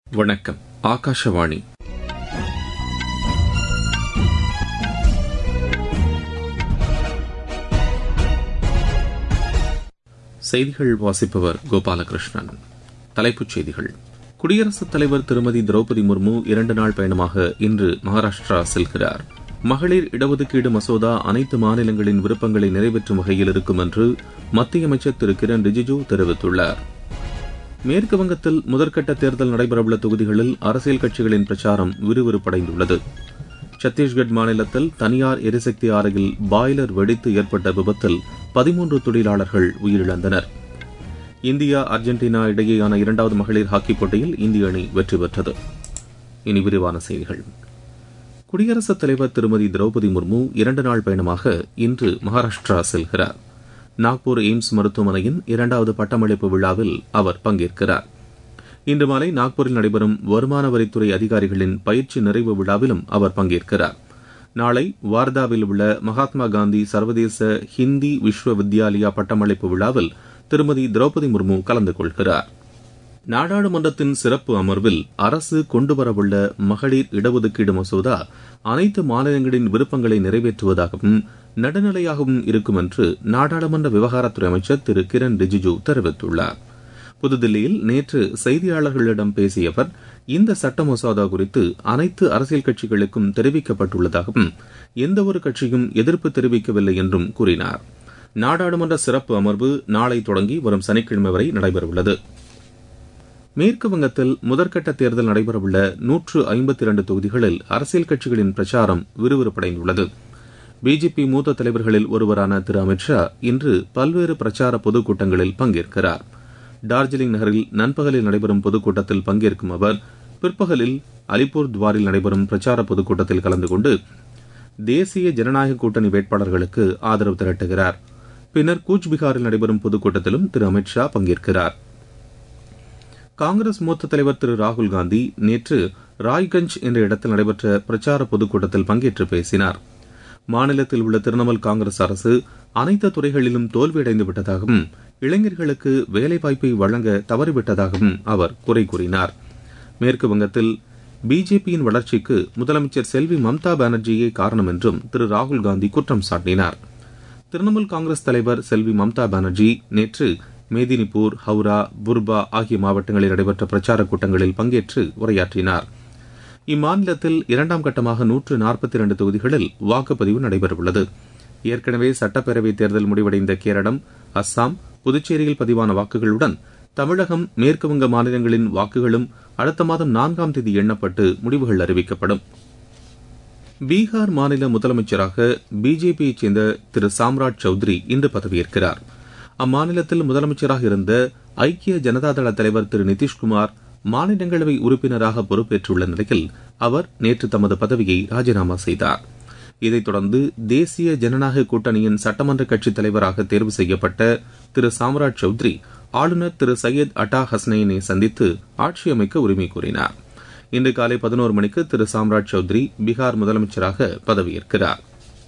வணக்கம் ஆகாஷவாணி செய்திகள் வாசிப்பவர் கோபாலகிருஷ்ணன் தலைப்புச் செய்திகள் குடியரசுத் தலைவர் திருமதி திரௌபதி முர்மு இரண்டு நாள் பயணமாக இன்று மகாராஷ்டிரா செல்கிறார் மகளிர் இடஒதுக்கீடு மசோதா அனைத்து மாநிலங்களின் விருப்பங்களை நிறைவேற்றும் வகையில் இருக்கும் என்று மத்திய அமைச்சர் திரு கிரண் ரிஜிஜு தெரிவித்துள்ளார் மேற்கு வங்கத்தில் முதற்கட்ட தேர்தல் நடைபெறவுள்ள தொகுதிகளில் அரசியல் கட்சிகளின் பிரச்சாரம் விறுவிறுப்படைந்துள்ளது சத்தீஸ்கட் மாநிலத்தில் தனியார் எரிசக்தி ஆலையில் பாய்லர் வெடித்து ஏற்பட்ட விபத்தில் பதிமூன்று தொழிலாளர்கள் உயிரிழந்தனர் இந்தியா அர்ஜென்டினா இடையேயான இரண்டாவது மகளிர் ஹாக்கிப் போட்டியில் இந்திய அணி வெற்றி பெற்றது இனி விரிவான செய்திகள் குடியரசுத் தலைவர் திருமதி திரௌபதி முர்மு இரண்டு நாள் பயணமாக இன்று மகாராஷ்டிரா செல்கிறார் நாக்பூர் எய்ம்ஸ் மருத்துவமனையின் இரண்டாவது பட்டமளிப்பு விழாவில் அவர் பங்கேற்கிறார் இன்று மாலை நாக்பூரில் நடைபெறும் வருமான வரித்துறை அதிகாரிகளின் பயிற்சி நிறைவு விழாவிலும் அவர் பங்கேற்கிறார் நாளை வார்தாவில் உள்ள மகாத்மா காந்தி சர்வதேச ஹிந்தி விஸ்வ வித்யாலயா பட்டமளிப்பு விழாவில் திருமதி திரௌபதி முர்மு கலந்து கொள்கிறார் நாடாளுமன்றத்தின் சிறப்பு அமர்வில் அரசு கொண்டுவரவுள்ள மகளிர் இடஒதுக்கீடு மசோதா அனைத்து மாநிலங்களின் விருப்பங்களை நிறைவேற்றுவதாகவும் நடுநிலையாகவும் இருக்கும் என்று நாடாளுமன்ற விவகாரத்துறை அமைச்சர் திரு கிரண் ரிஜிஜு தெரிவித்துள்ளார் புதுதில்லியில் நேற்று செய்தியாளர்களிடம் பேசிய அவர் இந்த சட்ட மசோதா குறித்து அனைத்து அரசியல் கட்சிகளுக்கும் தெரிவிக்கப்பட்டுள்ளதாகவும் எந்தவொரு கட்சியும் எதிர்ப்பு தெரிவிக்கவில்லை என்றும் கூறினார் நாடாளுமன்ற சிறப்பு அமர்வு நாளை தொடங்கி வரும் சனிக்கிழமை வரை நடைபெறவுள்ளது மேற்கு வங்கத்தில் முதற்கட்ட தேர்தல் நடைபெறவுள்ள நூற்று ஐம்பத்தி இரண்டு தொகுதிகளில் அரசியல் கட்சிகளின் பிரச்சாரம் விறுவிறுப்படைந்துள்ளது பிஜேபி மூத்த தலைவர்களில் ஒருவரான திரு அமித் ஷா இன்று பல்வேறு பிரச்சார பொதுக்கூட்டங்களில் பங்கேற்கிறார் டார்ஜிலிங் நகரில் நண்பகலில் நடைபெறும் பொதுக்கூட்டத்தில் பங்கேற்கும் அவர் பிற்பகலில் அலிப்பூர் துவாரில் நடைபெறும் பிரச்சார பொதுக்கூட்டத்தில் கலந்து கொண்டு தேசிய ஜனநாயக கூட்டணி வேட்பாளர்களுக்கு ஆதரவு திரட்டுகிறார் பின்னர் கூச்பிகாரில் நடைபெறும் பொதுக்கூட்டத்திலும் திரு அமித் ஷா பங்கேற்கிறார் காங்கிரஸ் மூத்த தலைவர் திரு ராகுல் காந்தி நேற்று ராய்கஞ்ச் என்ற இடத்தில் நடைபெற்ற பிரச்சார பொதுக்கூட்டத்தில் பங்கேற்று பேசினார் மாநிலத்தில் உள்ள திரிணாமுல் காங்கிரஸ் அரசு அனைத்து துறைகளிலும் தோல்வியடைந்து விட்டதாகவும் இளைஞர்களுக்கு வேலைவாய்ப்பை வழங்க தவறிவிட்டதாகவும் அவர் குறை கூறினார் மேற்கு வங்கத்தில் பிஜேபியின் வளர்ச்சிக்கு முதலமைச்சர் செல்வி மம்தா பானர்ஜியே காரணம் என்றும் திரு ராகுல் காந்தி குற்றம் சாட்டினார் திரிணாமுல் காங்கிரஸ் தலைவர் செல்வி மம்தா பானர்ஜி நேற்று மேதினிபூர் ஹவுரா புர்பா ஆகிய மாவட்டங்களில் நடைபெற்ற பிரச்சார கூட்டங்களில் பங்கேற்று உரையாற்றினார் இம்மாநிலத்தில் இரண்டாம் கட்டமாக நூற்று நாற்பத்தி இரண்டு தொகுதிகளில் வாக்குப்பதிவு நடைபெறவுள்ளது ஏற்கனவே சட்டப்பேரவை தேர்தல் முடிவடைந்த கேரளம் அஸ்ஸாம் புதுச்சேரியில் பதிவான வாக்குகளுடன் தமிழகம் மேற்குவங்க மாநிலங்களின் வாக்குகளும் அடுத்த மாதம் நான்காம் தேதி எண்ணப்பட்டு முடிவுகள் அறிவிக்கப்படும் பீகார் மாநில முதலமைச்சராக பிஜேபியைச் சேர்ந்த திரு சாம்ராட் சௌத்ரி இன்று பதவியேற்கிறார் அம்மாநிலத்தில் முதலமைச்சராக இருந்த ஐக்கிய ஜனதாதள தலைவர் திரு நிதிஷ்குமார் மாநிலங்களவை உறுப்பினராக பொறுப்பேற்றுள்ள நிலையில் அவர் நேற்று தமது பதவியை ராஜினாமா செய்தார் இதைத் தொடர்ந்து தேசிய ஜனநாயக கூட்டணியின் சட்டமன்ற கட்சித் தலைவராக தேர்வு செய்யப்பட்ட திரு சாம்ராட் சௌத்ரி ஆளுநர் திரு சையத் அட்டா ஹஸ்னைனை சந்தித்து ஆட்சி அமைக்க உரிமை கோரினார் இன்று காலை பதினோரு மணிக்கு திரு சாம்ராட் சௌத்ரி பீகார் முதலமைச்சராக பதவியேற்கிறார்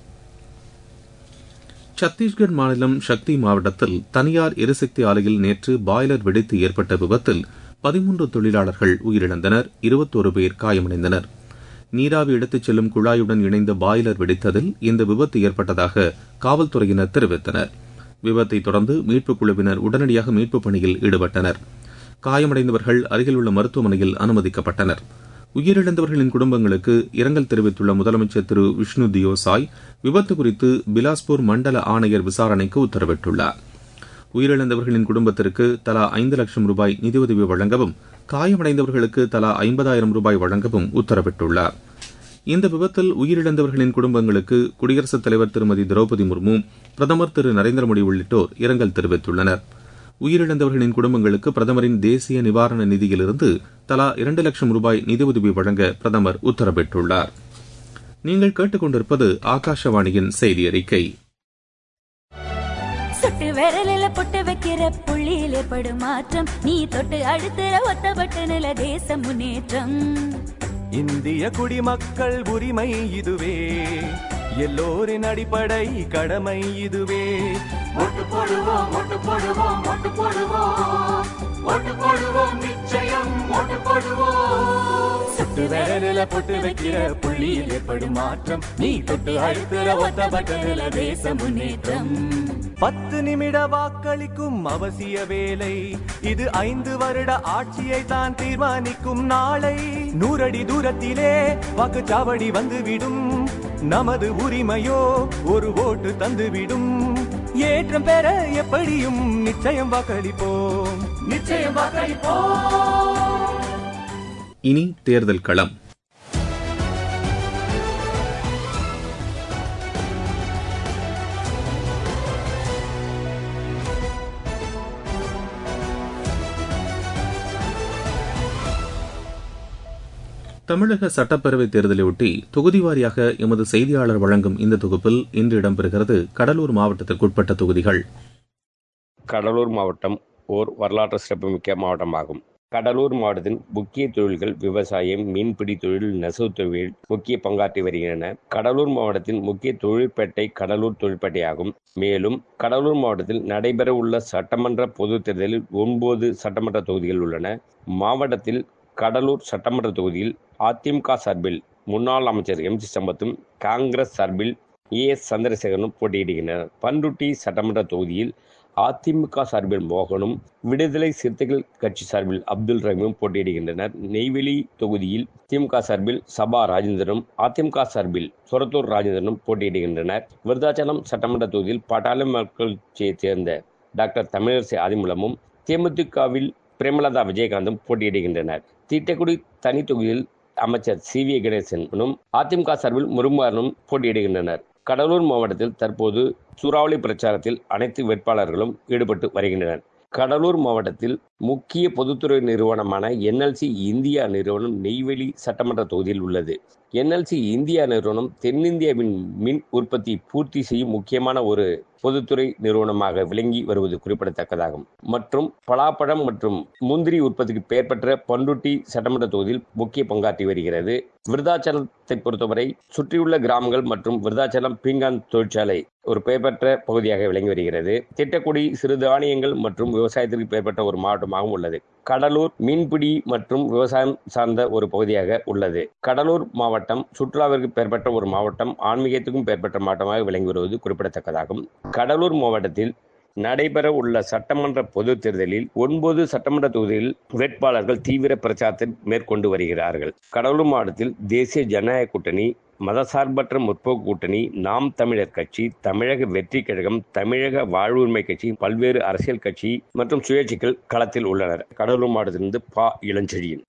சத்தீஸ்கர் மாநிலம் சக்தி மாவட்டத்தில் தனியார் எரிசக்தி ஆலையில் நேற்று பாய்லர் வெடித்து ஏற்பட்ட விபத்தில் பதிமூன்று தொழிலாளர்கள் உயிரிழந்தனர் இருபத்தோரு பேர் காயமடைந்தனர் நீராவி எடுத்துச் செல்லும் குழாயுடன் இணைந்த பாய்லர் வெடித்ததில் இந்த விபத்து ஏற்பட்டதாக காவல்துறையினர் தெரிவித்தனர் விபத்தை தொடர்ந்து மீட்புக் குழுவினர் உடனடியாக மீட்புப் பணியில் ஈடுபட்டனர் காயமடைந்தவர்கள் அருகில் உள்ள மருத்துவமனையில் அனுமதிக்கப்பட்டனர் உயிரிழந்தவர்களின் குடும்பங்களுக்கு இரங்கல் தெரிவித்துள்ள முதலமைச்சர் திரு விஷ்ணு தியோ சாய் விபத்து குறித்து பிலாஸ்பூர் மண்டல ஆணையர் விசாரணைக்கு உத்தரவிட்டுள்ளார் உயிரிழந்தவர்களின் குடும்பத்திற்கு தலா ஐந்து லட்சம் ரூபாய் நிதியுதவி வழங்கவும் காயமடைந்தவர்களுக்கு தலா ஐம்பதாயிரம் ரூபாய் வழங்கவும் உத்தரவிட்டுள்ளார் இந்த விபத்தில் உயிரிழந்தவர்களின் குடும்பங்களுக்கு குடியரசுத் தலைவர் திருமதி திரௌபதி முர்மு பிரதமர் திரு நரேந்திர மோடி உள்ளிட்டோர் இரங்கல் தெரிவித்துள்ளனர் உயிரிழந்தவர்களின் குடும்பங்களுக்கு பிரதமரின் தேசிய நிவாரண நிதியிலிருந்து தலா இரண்டு லட்சம் ரூபாய் நிதியுதவி வழங்க பிரதமர் உத்தரவிட்டுள்ளார் நீங்கள் கேட்டுக்கொண்டிருப்பது ஆகாஷவாணியின் செய்தி அறிக்கை சுட்டு விரலில பொட்டு வைக்கிற புள்ளியில் ஏற்படும் மாற்றம் நீ தொட்டு அழுத்துற ஒத்த பட்டனில தேச முன்னேற்றம் இந்திய குடிமக்கள் உரிமை இதுவே எல்லோரின் அடிப்படை கடமை இதுவே ஓட்டு போடுவோம் ஓட்டு போடுவோம் ஓட்டு போடுவோம் ஓட்டு போடுவோம் நிச்சயம் ஓட்டு போடுவோம் பொட்டு விரலில பொட்டு வைக்கிற புள்ளியில் ஏற்படும் மாற்றம் நீ தொட்டு அழுத்துற ஒத்த பட்டனில தேச முன்னேற்றம் பத்து நிமிட வாக்களிக்கும் அவசிய வேலை இது ஐந்து வருட ஆட்சியை தான் தீர்மானிக்கும் நாளை நூறடி தூரத்திலே வாக்குச்சாவடி வந்துவிடும் நமது உரிமையோ ஒரு ஓட்டு தந்துவிடும் ஏற்றம் பெற எப்படியும் நிச்சயம் வாக்களிப்போம் நிச்சயம் வாக்களிப்போம் இனி தேர்தல் களம் தமிழக சட்டப்பேரவைத் தேர்தலையொட்டி தொகுதி வாரியாக எமது செய்தியாளர் வழங்கும் இந்த தொகுப்பில் இன்று இடம்பெறுகிறது கடலூர் மாவட்டத்திற்குட்பட்ட தொகுதிகள் கடலூர் மாவட்டம் ஓர் வரலாற்று சிறப்புமிக்க மாவட்டமாகும் கடலூர் மாவட்டத்தின் முக்கிய தொழில்கள் விவசாயம் மீன்பிடி தொழில் நெசவு தொழில் முக்கிய பங்காற்றி வருகின்றன கடலூர் மாவட்டத்தின் முக்கிய தொழிற்பேட்டை கடலூர் தொழிற்பேட்டையாகும் மேலும் கடலூர் மாவட்டத்தில் நடைபெற உள்ள சட்டமன்ற பொதுத் தேர்தலில் ஒன்பது சட்டமன்ற தொகுதிகள் உள்ளன மாவட்டத்தில் கடலூர் சட்டமன்ற தொகுதியில் அதிமுக சார்பில் முன்னாள் அமைச்சர் எம் சி சம்பத்தும் காங்கிரஸ் சார்பில் ஏ எஸ் சந்திரசேகரனும் போட்டியிடுகின்றனர் பண்ருட்டி சட்டமன்ற தொகுதியில் அதிமுக சார்பில் மோகனும் விடுதலை சிறுத்தைகள் கட்சி சார்பில் அப்துல் ரஹீமும் போட்டியிடுகின்றனர் நெய்வேலி தொகுதியில் திமுக சார்பில் சபா ராஜேந்திரனும் அதிமுக சார்பில் சொரத்தூர் ராஜேந்திரனும் போட்டியிடுகின்றனர் விருதாச்சலம் சட்டமன்ற தொகுதியில் பட்டாளி மக்கள் கட்சியைச் சேர்ந்த டாக்டர் தமிழரசி ஆதிமூலமும் தேமுதிகவில் பிரேமலதா விஜயகாந்தும் போட்டியிடுகின்றனர் தீட்டக்குடி தனி தொகுதியில் அமைச்சர் சி வி கணேசனும் அதிமுக சார்பில் முருமாறனும் போட்டியிடுகின்றனர் கடலூர் மாவட்டத்தில் தற்போது சூறாவளி பிரச்சாரத்தில் அனைத்து வேட்பாளர்களும் ஈடுபட்டு வருகின்றனர் கடலூர் மாவட்டத்தில் முக்கிய பொதுத்துறை நிறுவனமான என்எல்சி இந்தியா நிறுவனம் நெய்வேலி சட்டமன்ற தொகுதியில் உள்ளது என்எல்சி இந்தியா நிறுவனம் தென்னிந்தியாவின் மின் உற்பத்தி பூர்த்தி செய்யும் முக்கியமான ஒரு பொதுத்துறை நிறுவனமாக விளங்கி வருவது குறிப்பிடத்தக்கதாகும் மற்றும் பலாப்பழம் மற்றும் முந்திரி உற்பத்திக்கு பெயர் பெற்ற பண்ருட்டி சட்டமன்ற தொகுதியில் முக்கிய பங்காற்றி வருகிறது விருதாச்சலத்தை பொறுத்தவரை சுற்றியுள்ள கிராமங்கள் மற்றும் விருதாச்சலம் பீங்கான் தொழிற்சாலை ஒரு பெயர் பெற்ற பகுதியாக விளங்கி வருகிறது திட்டக்குடி சிறுதானியங்கள் மற்றும் விவசாயத்திற்கு பெயர் பெற்ற ஒரு மாவட்டமாகவும் உள்ளது கடலூர் மீன்பிடி மற்றும் விவசாயம் சார்ந்த ஒரு பகுதியாக உள்ளது கடலூர் மாவட்டம் சுற்றுலாவிற்கு பெயர் பெற்ற ஒரு மாவட்டம் ஆன்மீகத்துக்கும் பெயர் பெற்ற மாவட்டமாக விளங்கி வருவது குறிப்பிடத்தக்கதாகும் கடலூர் மாவட்டத்தில் நடைபெற உள்ள சட்டமன்ற பொது தேர்தலில் ஒன்பது சட்டமன்ற தொகுதியில் வேட்பாளர்கள் தீவிர பிரச்சாரத்தை மேற்கொண்டு வருகிறார்கள் கடலூர் மாவட்டத்தில் தேசிய ஜனநாயக கூட்டணி மதசார்பற்ற முற்போக்கு கூட்டணி நாம் தமிழர் கட்சி தமிழக வெற்றி கழகம் தமிழக வாழ்வுரிமை கட்சி பல்வேறு அரசியல் கட்சி மற்றும் சுயேட்சைகள் களத்தில் உள்ளனர் கடலூர் மாவட்டத்திலிருந்து பா இளஞ்செழியன்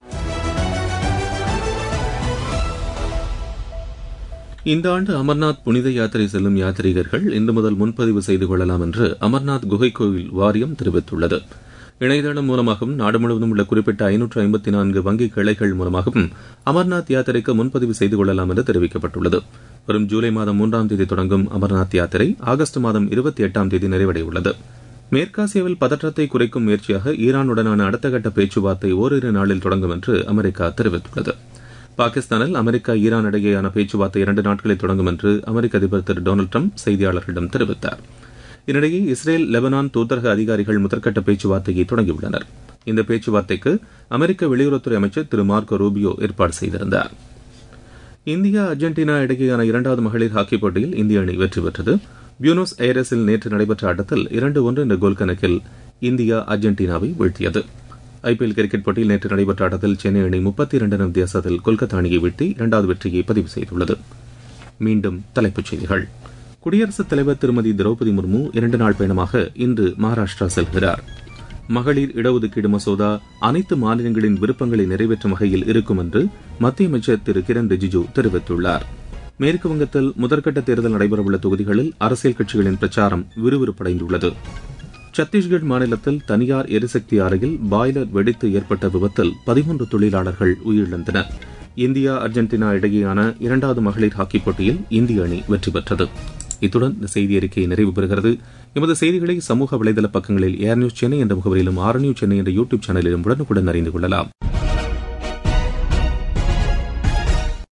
இந்த ஆண்டு அமர்நாத் புனித யாத்திரை செல்லும் யாத்ரீகர்கள் இன்று முதல் முன்பதிவு செய்து கொள்ளலாம் என்று அமர்நாத் குகை கோவில் வாரியம் தெரிவித்துள்ளது இணையதளம் மூலமாகவும் நாடு முழுவதும் உள்ள குறிப்பிட்ட ஐநூற்று ஐம்பத்தி நான்கு வங்கி கிளைகள் மூலமாகவும் அமர்நாத் யாத்திரைக்கு முன்பதிவு செய்து கொள்ளலாம் என்று தெரிவிக்கப்பட்டுள்ளது வரும் ஜூலை மாதம் மூன்றாம் தேதி தொடங்கும் அமர்நாத் யாத்திரை ஆகஸ்ட் மாதம் இருபத்தி எட்டாம் தேதி நிறைவடையுள்ளது மேற்காசியாவில் பதற்றத்தை குறைக்கும் முயற்சியாக ஈரானுடனான அடுத்த கட்ட பேச்சுவார்த்தை ஓரிரு நாளில் தொடங்கும் என்று அமெரிக்கா தெரிவித்துள்ளது பாகிஸ்தானில் அமெரிக்கா ஈரான் இடையேயான பேச்சுவார்த்தை இரண்டு நாட்களில் தொடங்கும் என்று அமெரிக்க அதிபர் திரு டொனால்டு ட்ரம்ப் செய்தியாளர்களிடம் தெரிவித்தார் இதனிடையே இஸ்ரேல் லெபனான் தூதரக அதிகாரிகள் முதற்கட்ட பேச்சுவார்த்தையை தொடங்கியுள்ளனர் இந்த பேச்சுவார்த்தைக்கு அமெரிக்க வெளியுறவுத்துறை அமைச்சர் திரு மார்க்கோ ரூபியோ ஏற்பாடு செய்திருந்தார் இந்தியா அர்ஜென்டினா இடையேயான இரண்டாவது மகளிர் ஹாக்கி போட்டியில் இந்திய அணி வெற்றி பெற்றது பியூனோஸ் ஏரஸில் நேற்று நடைபெற்ற ஆட்டத்தில் இரண்டு ஒன்று என்ற கோல் கணக்கில் இந்தியா அர்ஜென்டினாவை வீழ்த்தியது ஐபிஎல் கிரிக்கெட் போட்டியில் நேற்று நடைபெற்ற ஆட்டத்தில் சென்னை அணி முப்பத்தி இரண்டு ரன் வித்தியாசத்தில் கொல்கத்தா அணியை வீழ்த்தி இரண்டாவது வெற்றியை பதிவு செய்துள்ளது மீண்டும் தலைப்புச் செய்திகள் குடியரசுத் தலைவர் திருமதி திரௌபதி முர்மு இரண்டு நாள் பயணமாக இன்று மகாராஷ்டிரா செல்கிறார் மகளிர் இடஒதுக்கீடு மசோதா அனைத்து மாநிலங்களின் விருப்பங்களை நிறைவேற்றும் வகையில் இருக்கும் என்று மத்திய அமைச்சர் திரு கிரண் ரிஜிஜு தெரிவித்துள்ளார் மேற்கு வங்கத்தில் முதற்கட்ட தேர்தல் நடைபெறவுள்ள தொகுதிகளில் அரசியல் கட்சிகளின் பிரச்சாரம் விறுவிறுப்படைந்துள்ளது சத்தீஸ்கர் மாநிலத்தில் தனியார் எரிசக்தி ஆலையில் பாய்லர் வெடித்து ஏற்பட்ட விபத்தில் பதிமூன்று தொழிலாளர்கள் உயிரிழந்தனர் இந்தியா அர்ஜென்டினா இடையேயான இரண்டாவது மகளிர் ஹாக்கி போட்டியில் இந்திய அணி வெற்றி பெற்றது இத்துடன் இந்த செய்தி அறிக்கை நிறைவு பெறுகிறது எமது செய்திகளை சமூக வலைதள பக்கங்களில் ஏர் நியூஸ் சென்னை என்ற முகவரியிலும் ஆர் நியூஸ் சென்னை என்ற யூடியூப் சேனலிலும் உடனுக்குடன் அறிந்து கொள்ளலாம்